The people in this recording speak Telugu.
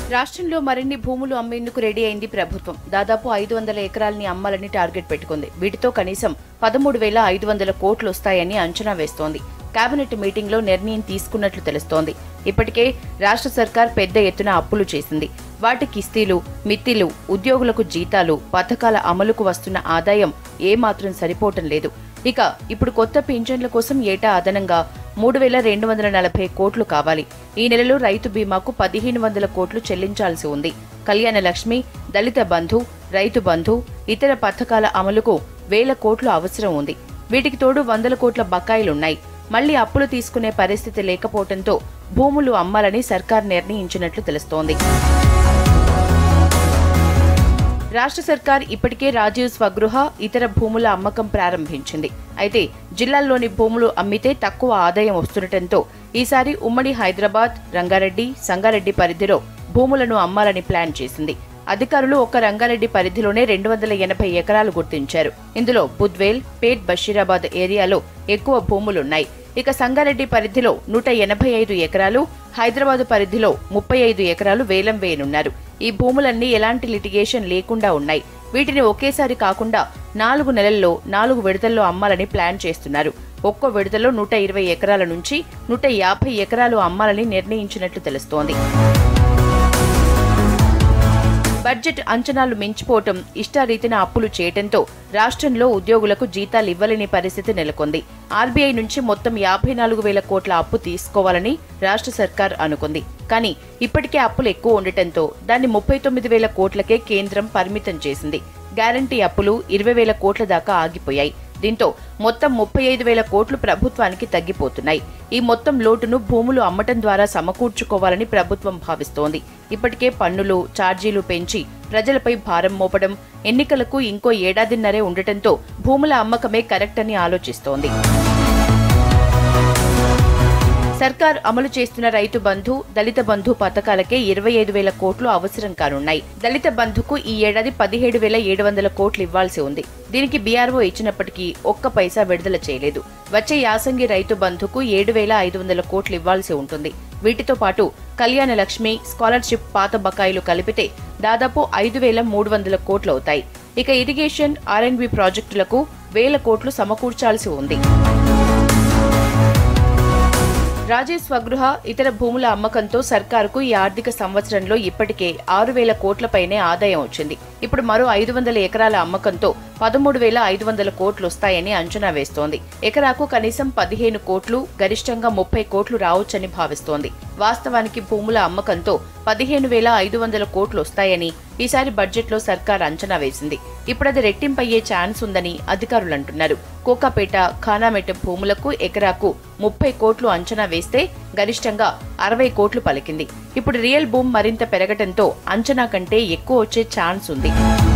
రాష్ట్రంలో మరిన్ని భూములు అమ్మేందుకు రెడీ అయింది ప్రభుత్వం దాదాపు ఐదు వందల ఎకరాలని అమ్మాలని టార్గెట్ పెట్టుకుంది వీటితో కనీసం పదమూడు వేల ఐదు వందల కోట్లు వస్తాయని అంచనా వేస్తోంది కేబినెట్ మీటింగ్ లో నిర్ణయం తీసుకున్నట్లు తెలుస్తోంది ఇప్పటికే రాష్ట్ర సర్కార్ పెద్ద ఎత్తున అప్పులు చేసింది వాటి కిస్తీలు మిత్తిలు ఉద్యోగులకు జీతాలు పథకాల అమలుకు వస్తున్న ఆదాయం ఏమాత్రం సరిపోవటం లేదు ఇక ఇప్పుడు కొత్త పింఛన్ల కోసం ఏటా అదనంగా మూడు వేల రెండు వందల నలభై కోట్లు కావాలి ఈ నెలలో రైతు బీమాకు పదిహేను వందల కోట్లు చెల్లించాల్సి ఉంది కళ్యాణ లక్ష్మి దళిత బంధు రైతు బంధు ఇతర పథకాల అమలుకు వేల కోట్లు అవసరం ఉంది వీటికి తోడు వందల కోట్ల బకాయిలున్నాయి మళ్లీ అప్పులు తీసుకునే పరిస్థితి లేకపోవడంతో భూములు అమ్మాలని సర్కార్ నిర్ణయించినట్లు తెలుస్తోంది రాష్ట్ర సర్కార్ ఇప్పటికే రాజీవ్ స్వగృహ ఇతర భూముల అమ్మకం ప్రారంభించింది అయితే జిల్లాల్లోని భూములు అమ్మితే తక్కువ ఆదాయం వస్తుండటంతో ఈసారి ఉమ్మడి హైదరాబాద్ రంగారెడ్డి సంగారెడ్డి పరిధిలో భూములను అమ్మాలని ప్లాన్ చేసింది అధికారులు ఒక్క రంగారెడ్డి పరిధిలోనే రెండు వందల ఎనభై ఎకరాలు గుర్తించారు ఇందులో బుద్వేల్ పేట్ బషీరాబాద్ ఏరియాలో ఎక్కువ భూములున్నాయి ఇక సంగారెడ్డి పరిధిలో నూట ఎనభై ఐదు ఎకరాలు హైదరాబాద్ పరిధిలో ముప్పై ఐదు ఎకరాలు వేలం వేయనున్నారు ఈ భూములన్నీ ఎలాంటి లిటిగేషన్ లేకుండా ఉన్నాయి వీటిని ఒకేసారి కాకుండా నాలుగు నెలల్లో నాలుగు విడతల్లో అమ్మాలని ప్లాన్ చేస్తున్నారు ఒక్కో విడతలో నూట ఇరవై ఎకరాల నుంచి నూట యాభై ఎకరాలు అమ్మాలని నిర్ణయించినట్లు తెలుస్తోంది బడ్జెట్ అంచనాలు మించిపోవటం ఇష్టారీతిన అప్పులు చేయటంతో రాష్ట్రంలో ఉద్యోగులకు జీతాలు ఇవ్వలేని పరిస్థితి నెలకొంది ఆర్బీఐ నుంచి మొత్తం యాభై నాలుగు వేల కోట్ల అప్పు తీసుకోవాలని రాష్ట్ర సర్కార్ అనుకుంది కానీ ఇప్పటికే అప్పులు ఎక్కువ ఉండటంతో దాన్ని ముప్పై తొమ్మిది వేల కోట్లకే కేంద్రం పరిమితం చేసింది గ్యారంటీ అప్పులు ఇరవై వేల కోట్ల దాకా ఆగిపోయాయి దీంతో మొత్తం ముప్పై ఐదు వేల కోట్లు ప్రభుత్వానికి తగ్గిపోతున్నాయి ఈ మొత్తం లోటును భూములు అమ్మటం ద్వారా సమకూర్చుకోవాలని ప్రభుత్వం భావిస్తోంది ఇప్పటికే పన్నులు ఛార్జీలు పెంచి ప్రజలపై భారం మోపడం ఎన్నికలకు ఇంకో ఏడాదిన్నరే ఉండటంతో భూముల అమ్మకమే కరెక్ట్ అని ఆలోచిస్తోంది సర్కార్ అమలు చేస్తున్న రైతు బంధు దళిత బంధు పథకాలకే ఇరవై ఐదు వేల కోట్లు అవసరం కానున్నాయి దళిత బంధుకు ఈ ఏడాది పదిహేడు వేల ఏడు వందల కోట్లు ఇవ్వాల్సి ఉంది దీనికి బీఆర్ఓ ఇచ్చినప్పటికీ ఒక్క పైసా విడుదల చేయలేదు వచ్చే యాసంగి రైతు బంధుకు ఏడు వేల ఐదు వందల కోట్లు ఇవ్వాల్సి ఉంటుంది వీటితో పాటు కళ్యాణ లక్ష్మి స్కాలర్షిప్ పాత బకాయిలు కలిపితే దాదాపు ఐదు వేల మూడు వందల కోట్లు అవుతాయి ఇక ఇరిగేషన్ ఆర్ఎండ్బి ప్రాజెక్టులకు వేల కోట్లు సమకూర్చాల్సి ఉంది రాజేష్ స్వగృహ ఇతర భూముల అమ్మకంతో సర్కారుకు ఈ ఆర్థిక సంవత్సరంలో ఇప్పటికే ఆరు వేల కోట్లపైనే ఆదాయం వచ్చింది ఇప్పుడు మరో ఐదు వందల ఎకరాల అమ్మకంతో పదమూడు వేల ఐదు వందల కోట్లు వస్తాయని అంచనా వేస్తోంది ఎకరాకు కనీసం పదిహేను కోట్లు గరిష్టంగా ముప్పై కోట్లు రావచ్చని భావిస్తోంది వాస్తవానికి భూముల అమ్మకంతో పదిహేను వేల ఐదు వందల కోట్లు వస్తాయని ఈసారి బడ్జెట్లో సర్కార్ అంచనా వేసింది ఇప్పుడు అది రెట్టింపయ్యే ఛాన్స్ ఉందని అధికారులు అంటున్నారు కోకాపేట ఖానామెట భూములకు ఎకరాకు ముప్పై కోట్లు అంచనా వేస్తే గరిష్టంగా అరవై కోట్లు పలికింది ఇప్పుడు రియల్ భూమ్ మరింత పెరగటంతో అంచనా కంటే ఎక్కువ వచ్చే ఛాన్స్ ఉంది